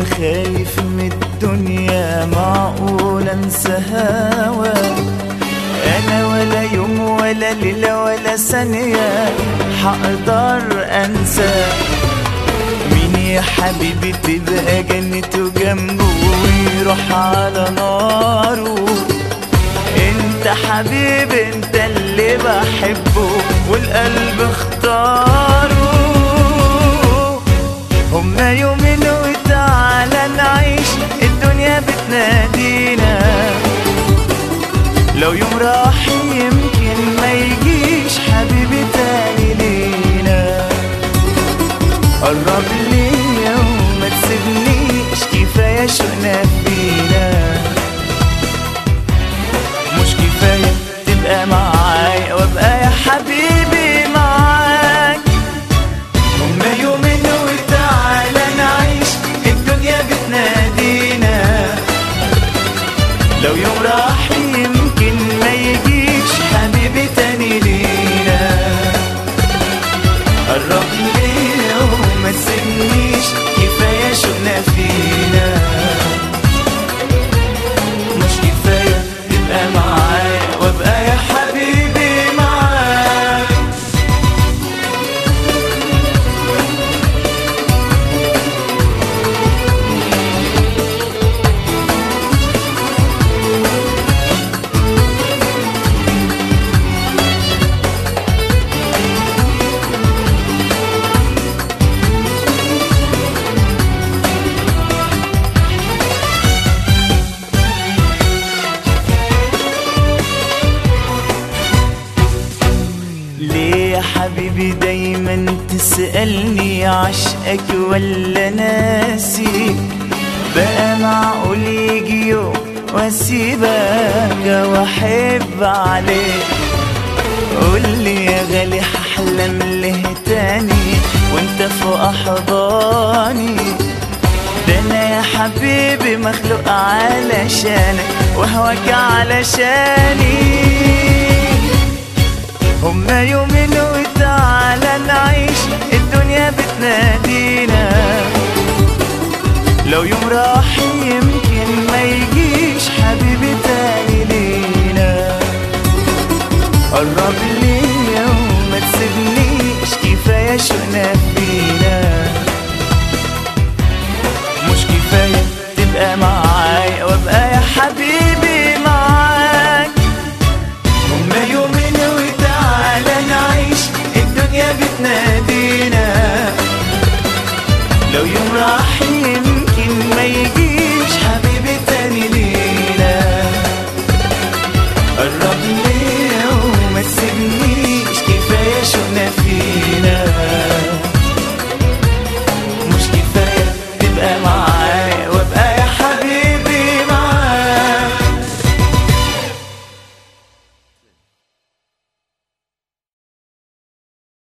خايف من الدنيا معقول انسى هواك انا ولا يوم ولا ليلة ولا ثانية حقدر انسى مين يا حبيبي تبقى جنته جنبه ويروح على ناره انت حبيبي انت اللي بحبه والقلب اختاره هما يومين وتعالى نعيش الدنيا بتنادينا لو يوم راح يمكن ما يجيش حبيبي تاني لينا قرب ليا وما تسيبنيش كفاية شوقنا فينا مش كفاية تبقى معايا وابقى يا حبيبي معاك هما يومين وتعالى نعيش الدنيا بتنادينا لو يوم راح يمكن ما يجيش حبيبي تاني لينا قرب ليا وما تسيبنيش كفاية شوقنا فينا مش كفاية تبقى معايا وابقى يا حبيبي معاك ليه يا حبيبي دايما تسألني عشقك ولا ناسي بقى معقول يجي يوم واسيبك واحب عليك قولي يا غالي هحلم ليه تاني وانت فوق احضاني ده انا يا حبيبي مخلوق علشانك وهواك علشاني هما يومين وتعالى نعيش الدنيا بتنادينا لو يوم راح يمكن ما يجيش حبيبي تاني لينا قرب ليا وما تسيبنيش كفاية شوقنا فينا مش كفاية تبقى معايا وابقى يا حبيبي معاك هما يومين وتعالى نعيش الدنيا بتنادينا